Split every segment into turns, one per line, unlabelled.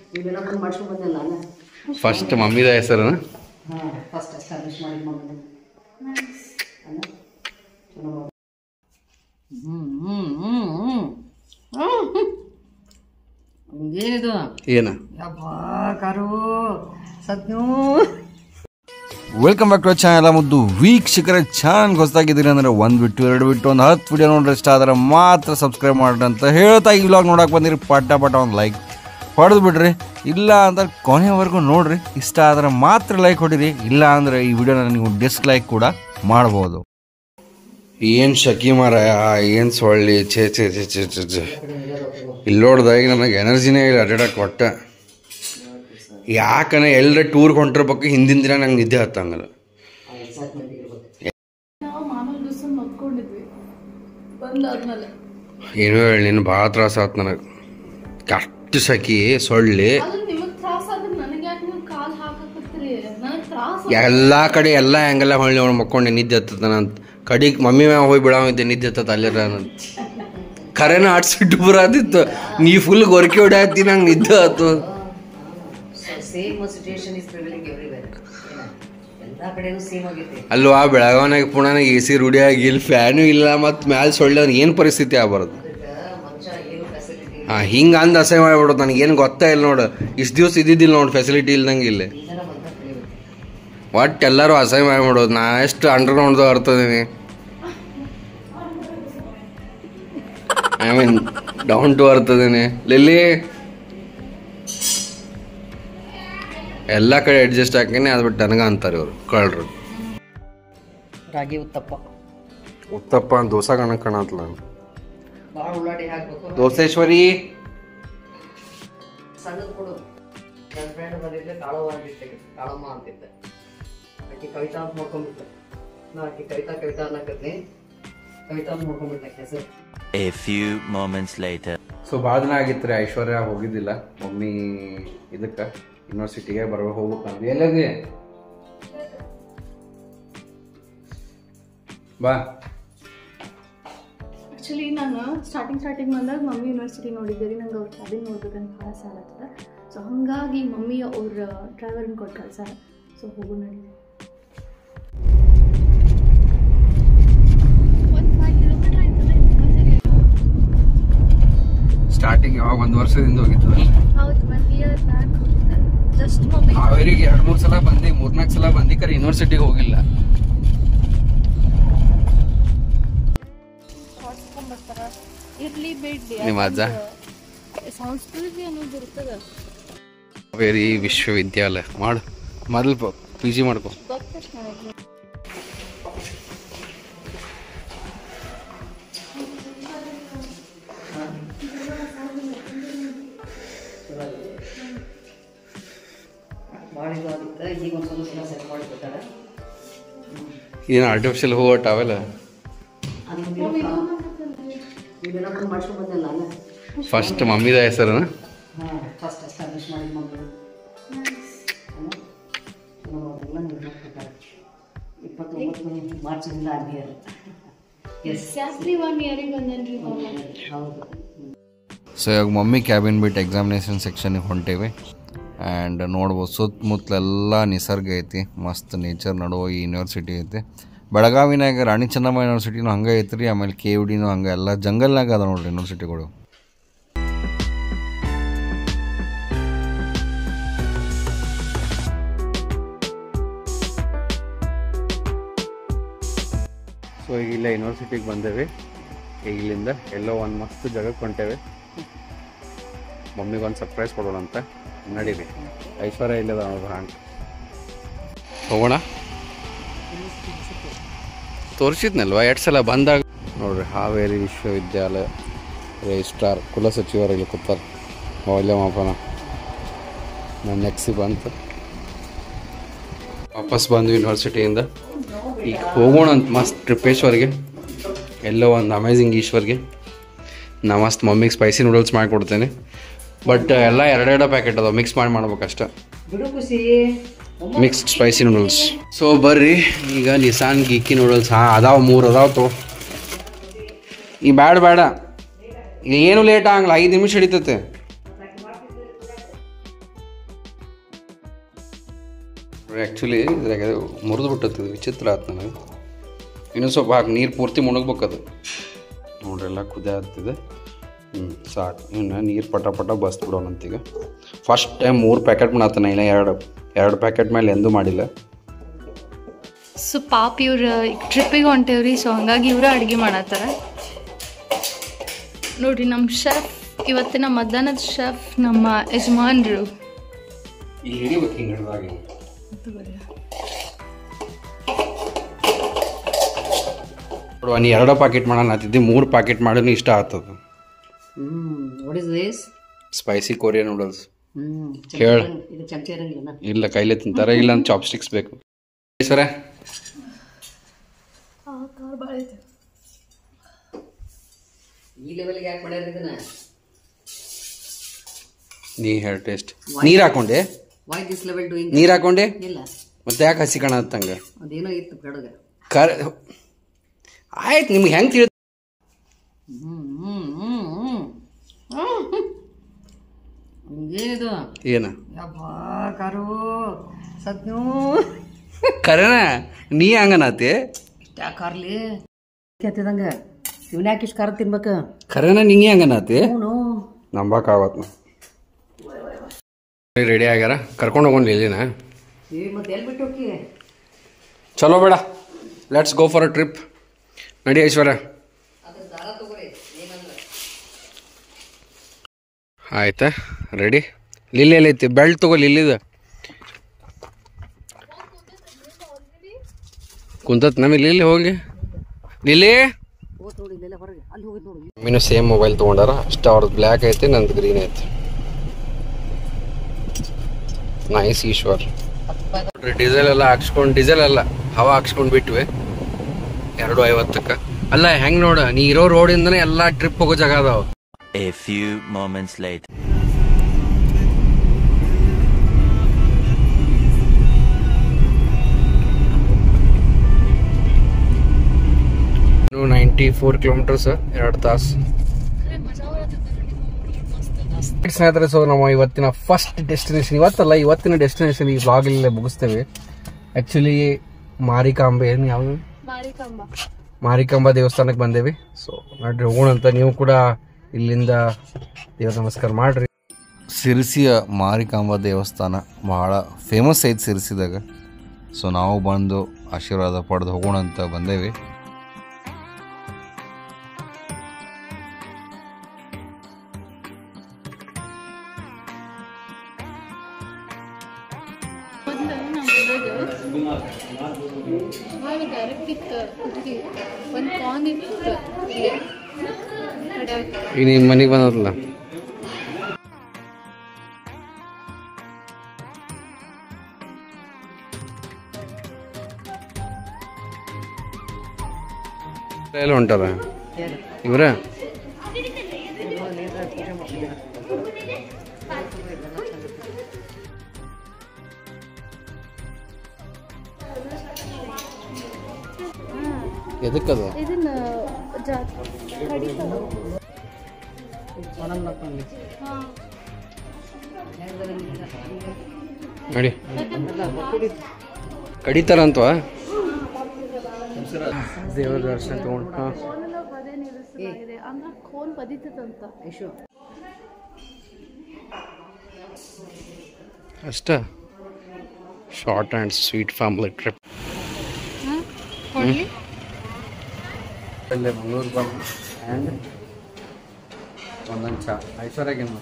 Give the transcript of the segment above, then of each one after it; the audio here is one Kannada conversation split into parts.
ಇವೆಲ್ಲ ಬಂದು ಮಾಡ್ಸ್ಕೊಂಡ್ ಬಂದೆ ನಾನು
ಫಸ್ಟ್ ಮಮ್ಮಿದ ಹೆಸರು
ಹಾಂ ಫಸ್ಟ್ ಎಸ್ಟಾಬ್ಲಿಷ್ ಮಾಡಿ ಮಗನ ಹ್ಞೂ ಹ್ಞೂ ಹ್ಞೂ ಹ್ಞೂ ಏನಿದು
ಏನ
ಯಬ್ಬಾ ಕಾರು ಸದ್ನೂ
ವೆಲ್ಕಮ್ ಬ್ಯಾಕ್ ಟು ಚಾನಲ್ ಮುದ್ದು ವೀಕ್ಷಕರ ಚಾನಲ್ ಹೊಸದಾಗಿದ್ದೀರಿ ಅಂದ್ರೆ ಒಂದು ಬಿಟ್ಟು ಎರಡು ಬಿಟ್ಟು ಒಂದು ಹತ್ತು ವಿಡಿಯೋ ನೋಡ್ರಿ ಇಷ್ಟ ಆದ್ರೆ ಮಾತ್ರ ಸಬ್ಸ್ಕ್ರೈಬ್ ಮಾಡ್ರಿ ಅಂತ ಹೇಳ್ತಾ ಈ ವ್ಲಾಗ್ ನೋಡಕ್ಕೆ ಬಂದಿರಿ ಪಟ್ಟ ಪಟ್ಟ ಒಂದು ಲೈಕ್ ಹೊಡೆದು ಬಿಡ್ರಿ ಇಲ್ಲ ಅಂದ್ರೆ ಕೊನೆವರೆಗೂ ನೋಡ್ರಿ ಇಷ್ಟ ಆದ್ರೆ ಮಾತ್ರ ಲೈಕ್ ಹೊಡಿರಿ ಇಲ್ಲ ಅಂದ್ರೆ ಈ ವಿಡಿಯೋನ ನೀವು ಡಿಸ್ಲೈಕ್ ಕೂಡ ಮಾಡ್ಬೋದು
ಏನು ಶಕಿ ಮಾರ ಏನು ಸೊಳ್ಳಿ ಛೇ ಛೇ ಛೇ ಛೇ ಛೇ ಛೇ ಇಲ್ಲಿ ನೋಡ್ದಾಗ ನನಗೆ ಎನರ್ಜಿನೇ ಇಲ್ಲ ಅಡ್ಡಾಡಕ್ಕೆ ಒಟ್ಟ ಯಾಕನ ಎಲ್ಲರ ಟೂರ್ಗೆ ಹೊಂಟಿರ್ಬೇಕು ಹಿಂದಿನ ದಿನ ನಂಗೆ ನಿದ್ದೆ ಹತ್ತಂಗಲ್ಲ
ಎಕ್ಸೈಟ್ಮೆಂಟ್ ಇರ್ಬೇಕು
ನಾವು ಮಾಮೂಲಿ ದಿವಸ ಮಲ್ಕೊಂಡಿದ್ವಿ ಬಂದಾದ್ಮೇಲೆ
ಏನೋ ಹೇಳಿ ನೀನು ಭಾಳ ತ್ರಾಸ ಆಯ್ತು ನನಗೆ ಅಷ್ಟು ಸಖಿ ಸೊಳ್ಳಿ
ಅದು ನಿಮಗ್ ತ್ರಾಸ ಆದ್ರೆ ನನಗೆ ಯಾಕೆ ನೀವು ಕಾಲ್ ಹಾಕಕತ್ತೀರಿ ನನಗ್ ತ್ರಾಸ
ಎಲ್ಲ ಕಡೆ ಎಲ್ಲ ಹೆಂಗೆಲ್ಲ ಹೊಳ್ಳಿ ಅವ್ನು ಮಕ್ಕೊಂಡು ನಿದ್ದೆ ಹತ್ತದ ಅಂತ ಕಡಿಗೆ ಮಮ್ಮಿ ಮ್ಯಾಗ ಹೋಗಿ ಬಿಡಾವಿದ್ದೆ ನಿದ್ದೆ ಹತ್ತದ ಅಲ್ಲಿರ ಖರೇನ ಆಡ್ಸಿಟ್ಟು ಬರಾತಿತ್ತು ನೀ ಫುಲ್ ಗೊರಕೆ ಹೊಡ್ಯಾತಿ ನಂಗೆ ನಿದ್ದೆ ಹತ್ತು
same situation is prevailing everywhere ಎಲ್ಲ ಕಡೆನೂ ಸೇಮ್ ಆಗೈತೆ
ಅಲ್ವಾ ಬೆಳಗಾವನಾಗ ಪುಣಾನಾಗ ಎ ಸಿ ರೂಢಿಯಾಗಿ ಇಲ್ಲಿ ಫ್ಯಾನು ಇಲ್ಲ ಮತ್ತು ಮ್ಯಾಲೆ ಸೊಳ್ಳೆ ಏನು ಪರಿಸ್ಥಿತಿ ಆಗ್ಬಾರ್ದು
ಅದಕ್ಕೆ ಮನುಷ್ಯ ಏನು ಫೆಸಿಲಿಟಿ
ಹಾಂ ಹಿಂಗೆ ಅಂದ ಅಸಹ್ಯ ಮಾಡ್ಬಿಡೋದು ನನಗೆ ಏನು ಗೊತ್ತಾ ಇಲ್ಲ ನೋಡು ಇಷ್ಟು ದಿವಸ ಇದ್ದಿದ್ದಿಲ್ಲ ನೋಡಿ ಫೆಸಿಲಿಟಿ ಇಲ್ದಂಗೆ ಇಲ್ಲಿ
ಈಗನ ಬಂದ ಕಲಿಬೇಕು
ಒಟ್ಟು ಎಲ್ಲರೂ ಅಸಹ್ಯ ಮಾಡ್ಬಿಡೋದು ನಾ ಎಷ್ಟು ಅಂಡರ್ಗ್ರೌಂಡ್ದು ಅರ್ತದೀನಿ ಐ ಮೀನ್ ಡೌನ್ ಟು ಅರ್ತದೀನಿ ಲಿಲ್ಲಿ ಎಲ್ಲ ಕಡೆ ಅಡ್ಜಸ್ಟ್ ಹಾಕಿನಿ ಅದು ಬಿಟ್ಟು ನನಗೆ ಅಂತಾರೆ ಇವರು ಕಳ್ರು
ರಾಗಿ ಉತ್ತಪ್ಪ
ಉತ್ತಪ್ಪ ಅಂತ ದೋಸೆ ಕಣಕ್ ಕಾಣತ್ತಲ್ಲ
ಭಾಳ ಉಳ್ಳಾಡಿ ಹಾಕ್ಬೇಕು
ದೋಸೇಶ್ವರಿ
ಸಣ್ಣದು ಕೊಡು ನನ್ನ ಫ್ರೆಂಡ್ ಬಂದಿದ್ದೆ ಕಾಳವ್ವ ಅಂತಿದ್ದೆ ಕಾಳಮ್ಮ ಅಂತಿದ್ದೆ ಆಕೆ ಕವಿತಾ ಅಂತ ನೋಡ್ಕೊಂಡ್ಬಿಟ್ಲೆ ನಾ ಆಕೆ ಕವಿತಾ ಕವಿತಾ ಅನ್ನಕತ್ನಿ ಕವಿತಾ ಅಂತ ನೋಡ್ಕೊಂಡ್ಬಿಟ್ಟೆ ಹೆಸರು
A few moments later.
So ಭಾಳ ದಿನ ಆಗಿತ್ತು ರೀ ಐಶ್ವರ್ಯ ಹೋಗಿದ್ದಿಲ್ಲ ಮಮ್ಮಿ ಇದಕ್ಕೆ ಯೂನಿವರ್ಸಿಟಿಗೆ ಬರೋ ಹೋಗ್ಬೇಕಂತ ಎಲ್ಲದಿ ಬಾ
ಆಕ್ಚುಲಿ ನಾನು ಸ್ಟಾರ್ಟಿಂಗ್ ಸ್ಟಾರ್ಟಿಂಗ್ ಬಂದಾಗ ಮಮ್ಮಿ ಯೂನಿವರ್ಸಿಟಿ ನೋಡಿದ್ದೆ ರೀ ನಂಗೆ ಅವ್ರ ಕ್ಯಾಬಿನ್ ನೋಡ್ಬೇಕಂತ ಭಾಳ ಸಾಲತ್ತದ ಸೊ ಹಾಗಾಗಿ ಮಮ್ಮಿ ಅವ್ರ ಡ್ರೈವರ್ನ ಕೊಟ್ಟು ಕಳ್ಸಾರ ಸೊ ಹೋಗು ನಡೀಲಿ
ಸ್ಟಾರ್ಟಿಂಗ್ ಯಾವಾಗ ಒಂದು ವರ್ಷದಿಂದ ಹೋಗಿತ್ತು
ಹೌದು one year back just mummy
ಹಾವೇರಿಗೆ ಎರಡು ಮೂರು ಸಲ ಬಂದು ಮೂರ್ನಾಲ್ಕು ಸಲ ಬಂದು ಕರೆ ಯೂನಿವರ್ಸಿಟಿಗೆ ಹೋಗಿಲ್ಲ
ಹೊಡ್ಸ್ಕೊಂಬರ್ತಾರ ಇರ್ಲಿ ಬಿಡ್ಲಿ
ನಿಮ್ಮ ಅಜ್ಜ?
ಸಂಸ್ಕೃತಿ ಅನ್ನೋದು ಇರ್ತದ
ಹಾವೇರಿ ವಿಶ್ವವಿದ್ಯಾಲಯ ಮಾಡು ಮೊದಲು ಪಿ ಜಿ ಮಾಡ್ಕೊ
ಗೊತ್ತಷ್ಟು ನನಗೆ
ಭಾಳ ಇದು ಆಗಿತ್ತು ಈಗ ಒಂದು ಸ್ವಲ್ಪ ದಿನ ಸೆಟ್ ಮಾಡಿಬಿಟ್ಟಾರೆ
ಏನು ಆರ್ಟಿಫಿಷಿಯಲ್ ಹೂವು ಅವೆಲ್ಲ
ಅದೊಂದು ಇವೆಲ್ಲ ಬಂದು ಮಾಡ್ಸ್ಕೊಂಡ್ ಬಂದೆ ನಾನು
ಫಸ್ಟ್ ಮಮ್ಮಿದ ಹೆಸರು
ಹಾಂ ಫಸ್ಟ್ ಎಸ್ಟಾಬ್ಲಿಷ್ ಮಾಡಿ ಮಗನ ಎಲ್ಲ ನಿರ್ಮಾಣ ಇಪ್ಪತ್ತೊಂಬತ್ತು ಮಾರ್ಚಿನಿಂದ ಆಗಿಯರು ಎಸ್
ಎಕ್ಸಾಕ್ಟ್ಲಿ ಒನ್ ಇಯರಿಗೆ ಬಂದೇನ್ರಿ ಮಾಮ
ಹೌದು
ಸೊ ಇವಾಗ ಮಮ್ಮಿ ಕ್ಯಾಬಿನ್ ಬಿಟ್ಟು ಎಕ್ಸಾಮಿನೇಷನ್ ಸೆಕ್ಷನಿಗೆ ಹೊಂಟೇವಿ ಆ್ಯಂಡ್ ನೋಡ್ಬೋದು ಸುತ್ತಮುತ್ತಲೆಲ್ಲ ನಿಸರ್ಗ ಐತಿ ಮಸ್ತ್ ನೇಚರ್ ನಡುವ ಈ ಯೂನಿವರ್ಸಿಟಿ ಐತಿ ಬೆಳಗಾವಿನಾಗ ರಾಣಿ ಚೆನ್ನಮ್ಮ ಯೂನಿವರ್ಸಿಟಿನೂ ಹಂಗೆ ಐತ್ರಿ ಆಮೇಲೆ ಕೆ ಯು ಡಿನೂ ಹಂಗೆ ಎಲ್ಲ ಜಂಗಲ್ನಾಗ ಅದ ನೋಡ್ರಿ ಯೂನಿವರ್ಸಿಟಿಗಳು
ಸೊ ಈಗ ಇಲ್ಲೇ ಯೂನಿವರ್ಸಿಟಿಗೆ ಬಂದೇವೆ ಈಗ ಇಲ್ಲಿಂದ ಎಲ್ಲೋ ಒಂದು ಮಸ್ತ್ ಜಾಗಕ್ಕೆ ಹೊಂಟೇವೆ ಮಮ್ಮಿಗೆ ಒಂದು ಸರ್ಪ್ರೈಸ್ ಕೊಡೋಣ ಅಂತ ನಡೀರಿ ಐಶ್ವರ್ಯ ಇಲ್ಲದ ನೋಡ್ರಿ ಹಾಂಗ್ ಹೋಗೋಣ ತೋರಿಸಿದ್ನಲ್ವ ಎರಡು ಸಲ ಬಂದಾಗ ನೋಡ್ರಿ ಹಾವೇರಿ ವಿಶ್ವವಿದ್ಯಾಲಯ ರಿಜಿಸ್ಟ್ರಾರ್ ಕುಲಸಚಿವರು ಇಲ್ಲಿ ಕೂತಾರೆ ಮೌಲ್ಯಮಾಪನ ನನ್ನ ನೆಕ್ಸಿ ಬಂತು ವಾಪಸ್ ಬಂದು ಯೂನಿವರ್ಸಿಟಿಯಿಂದ ಈಗ ಹೋಗೋಣ ಅಂತ ಮಸ್ತ್ ಟ್ರಿಪ್ಪೇಶ್ವರ್ಗೆ ಎಲ್ಲೋ ಒಂದು ಅಮೇಝಿಂಗ್ ಈಶ್ವರ್ಗೆ ನಾ ಮಸ್ತ್ ಮಮ್ಮಿಗೆ ಸ್ಪೈಸಿ ನೂಡಲ್ಸ್ ಮಾಡಿಕೊಡ್ತೇನೆ ಬಟ್ ಎಲ್ಲ ಎರಡೆರಡು ಪ್ಯಾಕೆಟ್ ಅದಾವೆ ಮಿಕ್ಸ್ ಮಾಡಿ ಮಾಡ್ಬೇಕಷ್ಟೆ
ಬಿಡು ಖುಷಿ
ಮಿಕ್ಸ್ಡ್ ಸ್ಪೈಸಿ ನೂಡಲ್ಸ್ ಸೊ ಬರ್ರಿ ಈಗ ನಿಸಾನ್ ಗೀಕಿ ನೂಡಲ್ಸ್ ಹಾಂ ಅದಾವ ಮೂರು ಅದಾವ ತೋ ಈ ಬ್ಯಾಡ ಬೇಡ ಏನು ಲೇಟ್ ಆಗಲ್ಲ ಐದು ನಿಮಿಷ ಹಿಡಿತೈತೆ ಆ್ಯಕ್ಚುಲಿ ಇದ್ರಾಗ ಮುರಿದು ಬಿಟ್ಟದ್ದು ವಿಚಿತ್ರ ಆಯ್ತು ನನಗೆ ಇನ್ನೂ ಸ್ವಲ್ಪ ಹಾಕಿ ನೀರು ಪೂರ್ತಿ ಮುಣಗ್ಬೇಕದು ನೋಡ್ರಿ ಎಲ್ಲ ಕುದಿ ಆಗ್ತಿದೆ ಹ್ಞೂ ಸಾಕು ಇನ್ನು ನೀರು ಪಟ ಪಟ ಬಸ್ ಬಿಡೋಣಂತೀಗ ಫಸ್ಟ್ ಟೈಮ್ ಮೂರು ಪ್ಯಾಕೆಟ್ ಮಾಡತ್ತಾನೆ ಇನ್ನು ಎರಡು ಎರಡು ಪ್ಯಾಕೆಟ್ ಮೇಲೆ ಎಂದೂ ಮಾಡಿಲ್ಲ
ಸೊ ಪಾಪ ಇವ್ರು ಟ್ರಿಪ್ಪಿಗೆ ಹೊಂಟೇವ್ರಿ ಸೊ ಹಂಗಾಗಿ ಇವರು ಅಡುಗೆ ಮಾಡತ್ತಾರ ನೋಡ್ರಿ ನಮ್ಮ ಶೆಫ್ ಇವತ್ತಿನ ಮಧ್ಯಾಹ್ನದ ಶೆಫ್ ನಮ್ಮ ಯಜಮಾನ್ರು
ಇಲ್ಲಿ ಹಿಡಿಬೇಕು ಹಿಂಗೆ ಹಿಡಿದಾಗ ನೋಡುವ ನೀ ಎರಡೋ ಪ್ಯಾಕೆಟ್ ಮಾಡೋಣ ಹತ್ತಿದ್ದಿ ಮೂರು ಪ್ಯಾಕೆಟ್ ಮಾಡಿದ್ರೆ ಇಷ್ಟ ಆಗ್ತದೆ
hmm what is this
spicy Korean noodles
hmm
ಹೇಳ
ಇದು ಚಮಚ ಇರಂಗಿಲ್ಲ
ಇಲ್ಲ ಕೈಲೇ ತಿಂತಾರೆ ಇಲ್ಲ ಅಂತ ಚಾಪ್ ಸ್ಟಿಕ್ಸ್ ಬೇಕು ಸರ
ಈ ಲೆವೆಲ್ಗೆ ಯಾಕೆ ಮಾಡ್ಯಾರ ಇದನ್ನ
ನೀ ಹೇಳ ಟೇಸ್ಟ್ ನೀರು ಹಾಕೊಂಡೆ
ವೈ ದಿಸ್ ಲೆವೆಲ್ ಡೂಯಿಂಗ್
ನೀರು ಹಾಕೊಂಡೆ
ಇಲ್ಲ
ಮತ್ತೆ ಯಾಕೆ ಹಸಿ ಕಾಣತ್ತಂಗ
ಅದೇನೋ ಇತ್ತು ಕಡಗ
ಕರ್ ಆಯ್ತು ನಿಮ್ಗೆ ಹೆಂಗೆ ತಿಳಿ
ಹ್ಮ್ ಹ್ಮ್ ಹ್ಮ್ ಹ್ಮ್ ಏನಿದು
ಏನ
ಯಪ್ಪಾ ಕಾರು ಸತ್ನು
ಕರೆನ ನೀ ಹಂಗನತಿ
ಇಷ್ಟ ಕಾರ್ಲಿ ಕೆತ್ತಿದಂಗ ಇವನ್ ಯಾಕೆ ಇಷ್ಟು ಖಾರ ತಿನ್ಬೇಕು
ಕರೆನ ನಿಂಗೆ ಹಂಗನತಿ
ಅವನು
ನಂಬಕ್ಕಾಗತ್ ರೆಡಿ ಆಗ್ಯಾರ ಕರ್ಕೊಂಡು ಹೋಗೋಣ ಇಲ್ಲಿನ
ಏ ಮತ್ತೆ ಎಲ್ಲಿ ಬಿಟ್ಟು ಹೋಗಿ
ಚಲೋ ಬೇಡ let's go for a trip ನಡಿ ಐಶ್ವರ್ಯ ಆಯ್ತಾ ರೆಡಿ ಲಿಲ್ಲಿ ಎಲ್ಲೈತಿ ಬೆಲ್ಟ್ ತಗೋ ಲಿಲ್ಲಿದ ಕುಂತತ್ ನಮಗೆ ಲಿಲ್ಲಿ ಹೋಗಿ ಲಿಲ್ಲಿ
ಹೋತ್ ನೋಡಿ ಇಲ್ಲೆಲ್ಲ ಹೊರಗೆ ಅಲ್ಲಿ ಹೋಗಿದ್ ನೋಡು
ಮೀನು ಸೇಮ್ ಮೊಬೈಲ್ ತೊಗೊಂಡಾರ ಅಷ್ಟು ಅವ್ರದ್ದು ಬ್ಲ್ಯಾಕ್ ಐತಿ ನಂದು ಗ್ರೀನ್ ಐತಿ ನೈಸ್ ಈಶ್ವರ್ ಡೀಸೆಲ್ ಎಲ್ಲ ಹಾಕ್ಸ್ಕೊಂಡು ಡೀಸೆಲ್ ಎಲ್ಲ ಹವಾ ಹಾಕ್ಸ್ಕೊಂಡು ಬಿಟ್ವಿ ಎರಡು ಐವತ್ತಕ್ಕೆ ಅಲ್ಲ ಹೆಂಗ್ ನೋಡ ನೀ ಇರೋ ರೋಡಿಂದನೇ ಎಲ್ಲ ಟ್ರಿಪ್ ಹೋಗೋ ಜಾಗ ಅದಾವ
A few moments later.
Ninety four kilometres ಎರಡು ತಾಸು ಸ್ನೇಹಿತರೆ ಸೊ ನಮ್ಮ ಇವತ್ತಿನ ಫಸ್ಟ್ ಡೆಸ್ಟಿನೇಷನ್ ಇವತ್ತಲ್ಲ ಇವತ್ತಿನ ಡೆಸ್ಟಿನೇಷನ್ ಈ ಬ್ಲಾಗ್ ಇಲ್ಲೇ ಮುಗಿಸ್ತೇವೆ ಆ್ಯಕ್ಚುಲಿ ಮಾರಿಕಾಂಬೆ ಏನು ಯಾವುದು
ಮಾರಿಕಂಬ
ಮಾರಿಕಾಂಬ ದೇವಸ್ಥಾನಕ್ಕೆ ಬಂದೇವಿ ಸೊ ನೋಡ್ರಿ ಹೋಗೋಣ ಅಂತ ನೀವು ಕೂಡ ಇಲ್ಲಿಂದ ದೇವ್ರ ನಮಸ್ಕಾರ ಮಾಡ್ರಿ
ಸಿರಿಸಿಯ ಮಾರಿಕಾಂಬ ದೇವಸ್ಥಾನ ಬಹಳ ಫೇಮಸ್ ಐತೆ ಸಿರಿಸಿದಾಗ ಸೊ ನಾವು ಬಂದು ಆಶೀರ್ವಾದ ಪಡೆದು ಹೋಗೋಣ ಅಂತ ಬಂದೇವಿ
ಡೈರೆಕ್ಟ್ ಇತ್ತು ಒಂದು ಕಾನ್ ಇತ್ತು
ಈಗ ನಿಮ್ಮ ಮನೆಗೆ ಬಂದದಲ್ಲ ಎಲ್ಲ ಹೊಂಟಾರ ಇವ್ರ ಎದಕ್ಕದ
ಇದನ್ನ ಜಾತಿ ಕಡಿತಲ್ಲ ಹಾಂ
ನೋಡಿ ಕಡಿತಾರಂತ ದೇವರ ದರ್ಶನ ತಗೊಂಡು ಹಾಂ
ಕೋನೆಲ್ಲ ಬದೇ ನಿಲ್ಲಿಸಲಾಗಿದೆ ಅಂದ್ರೆ ಕೋನ್ ಬದಿತದಂತ
ಯಶು
ಅಷ್ಟ short and sweet family trip
ಕೊಡ್ಲಿ
ಅಲ್ಲೇ ಮಂಗಳೂರು ಬಂದು ಆ್ಯಂಡ್ ಒಂದೊಂದು ಚಾ ಐಶ್ವರ್ಯಾಗೇನು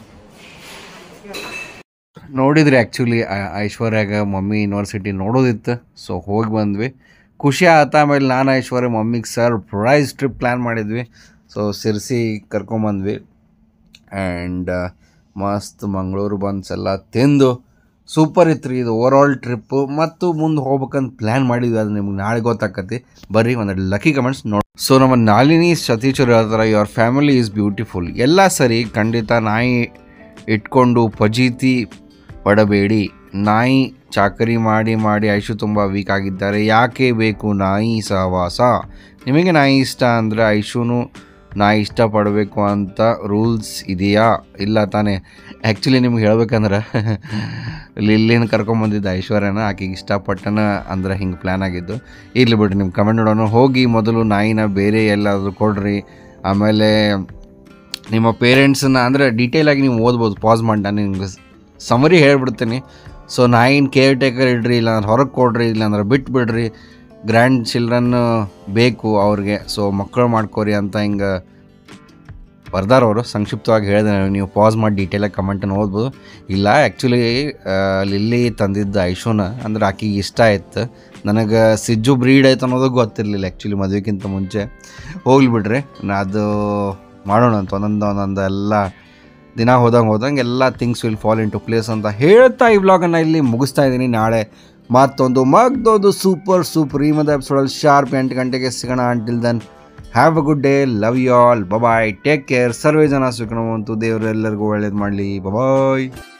ನೋಡಿದ್ರಿ ಆ್ಯಕ್ಚುಲಿ ಐಶ್ವರ್ಯಾಗ ಮಮ್ಮಿ ಯೂನಿವರ್ಸಿಟಿ ನೋಡೋದಿತ್ತು ಸೊ ಹೋಗಿ ಬಂದ್ವಿ ಖುಷಿ ಆತ ಆಮೇಲೆ ನಾನು ಐಶ್ವರ್ಯ ಮಮ್ಮಿಗೆ ಸರ್ಪ್ರೈಸ್ ಟ್ರಿಪ್ ಪ್ಲ್ಯಾನ್ ಮಾಡಿದ್ವಿ ಸೊ ಸಿರ್ಸಿ ಕರ್ಕೊಂಬಂದ್ವಿ ಆ್ಯಂಡ್ ಮಸ್ತ್ ಮಂಗಳೂರು ಬನ್ಸ್ ಎಲ್ಲ ತಿಂದು ಸೂಪರ್ ಇತ್ತು ರೀ ಇದು ಓವರ್ ಆಲ್ ಟ್ರಿಪ್ಪು ಮತ್ತು ಮುಂದೆ ಹೋಗ್ಬೇಕಂತ ಪ್ಲ್ಯಾನ್ ಮಾಡಿದ್ವಿ ಅದು ನಿಮ್ಗೆ ನಾಳೆ ಗೊತ್ತಾಕತಿ ಬರ್ರಿ ಒಂದು ಲಕ್ಕಿ ಕಮೆಂಟ್ಸ್ ನೋಡಿ ಸೊ ನಮ್ಮ ನಾಲಿನಿ ಸತೀಶರು ಹೇಳ್ತಾರೆ ಯುವರ್ ಫ್ಯಾಮಿಲಿ ಈಸ್ ಬ್ಯೂಟಿಫುಲ್ ಎಲ್ಲ ಸರಿ ಖಂಡಿತ ನಾಯಿ ಇಟ್ಕೊಂಡು ಫಜೀತಿ ಪಡಬೇಡಿ ನಾಯಿ ಚಾಕರಿ ಮಾಡಿ ಮಾಡಿ ಐಶು ತುಂಬ ವೀಕ್ ಆಗಿದ್ದಾರೆ ಯಾಕೆ ಬೇಕು ನಾಯಿ ಸಹವಾಸ ನಿಮಗೆ ನಾಯಿ ಇಷ್ಟ ಅಂದರೆ ಐಶುನು ನಾ ಇಷ್ಟಪಡಬೇಕು ಅಂತ ರೂಲ್ಸ್ ಇದೆಯಾ ಇಲ್ಲ ತಾನೇ ಆ್ಯಕ್ಚುಲಿ ನಿಮ್ಗೆ ಹೇಳ್ಬೇಕಂದ್ರೆ ಲಿಲ್ಲಿನ ಕರ್ಕೊಂಬಂದಿದ್ದ ಐಶ್ವರ್ಯನ ಆಕೆಗೆ ಇಷ್ಟಪಟ್ಟನ ಅಂದ್ರೆ ಹಿಂಗೆ ಪ್ಲ್ಯಾನ್ ಆಗಿದ್ದು ಇರ್ಲಿ ಬಿಡ್ರಿ ನಿಮ್ಮ ಕಮೆಂಟ್ ನೋಡೋಣ ಹೋಗಿ ಮೊದಲು ನಾಯಿನ ಬೇರೆ ಎಲ್ಲಾದರೂ ಕೊಡ್ರಿ ಆಮೇಲೆ ನಿಮ್ಮ ಪೇರೆಂಟ್ಸನ್ನ ಅಂದರೆ ಡೀಟೇಲಾಗಿ ನೀವು ಓದ್ಬೋದು ಪಾಸ್ ಮಾಡಿ ನಾನು ನಿಮ್ಗೆ ಸಮರಿ ಹೇಳ್ಬಿಡ್ತೀನಿ ಸೊ ನಾಯಿನ ಕೇರ್ ಟೇಕರ್ ಇಡ್ರಿ ಇಲ್ಲ ಹೊರಗೆ ಕೊಡ್ರಿ ಇಲ್ಲಾಂದ್ರೆ ಬಿಟ್ಟು ಬಿಡ್ರಿ ಗ್ರ್ಯಾಂಡ್ ಚಿಲ್ಡ್ರನ್ ಬೇಕು ಅವ್ರಿಗೆ ಸೊ ಮಕ್ಕಳು ಮಾಡ್ಕೋರಿ ಅಂತ ಹಿಂಗೆ ಬರ್ದಾರವರು ಸಂಕ್ಷಿಪ್ತವಾಗಿ ಹೇಳಿದೆ ನೀವು ಪಾಸ್ ಮಾಡಿ ಡೀಟೇಲಾಗಿ ಕಮೆಂಟನ್ನು ಓದ್ಬೋದು ಇಲ್ಲ ಆ್ಯಕ್ಚುಲಿ ಲಿಲ್ಲಿ ತಂದಿದ್ದ ಐಶೋನ ಅಂದ್ರೆ ಆಕಿಗೆ ಇಷ್ಟ ಆಯ್ತು ನನಗೆ ಸಿಜ್ಜು ಬ್ರೀಡ್ ಆಯ್ತು ಅನ್ನೋದು ಗೊತ್ತಿರಲಿಲ್ಲ ಆ್ಯಕ್ಚುಲಿ ಮದುವೆಗಿಂತ ಮುಂಚೆ ಹೋಗ್ಲಿ ಬಿಡ್ರಿ ನಾ ಅದು ಮಾಡೋಣ ಅಂತ ಒಂದೊಂದು ಒಂದೊಂದು ಎಲ್ಲ ದಿನ ಹೋದಂಗೆ ಹೋದಂಗೆ ಎಲ್ಲ things will fall into place ಅಂತ ಹೇಳ್ತಾ ಈ ವ್ಲಾಗನ್ನು ಇಲ್ಲಿ ಮುಗಿಸ್ತಾ ಇದ್ದೀನಿ ನಾಳೆ ಮತ್ತೊಂದು ಮಗ್ದೊಂದು ಸೂಪರ್ ಸೂಪರ್ ಈ ಮದ ಎಪಿಸೋಡಲ್ಲಿ ಶಾರ್ಪ್ ಎಂಟು ಗಂಟೆಗೆ ಸಿಗೋಣ until then have a good day love you all bye bye take care ಸರ್ವೇ ಜನ ಸುಖನವಂತು ದೇವರು ಎಲ್ಲರಿಗೂ ಒಳ್ಳೇದು ಮಾಡಲಿ ಬಬಾಯ್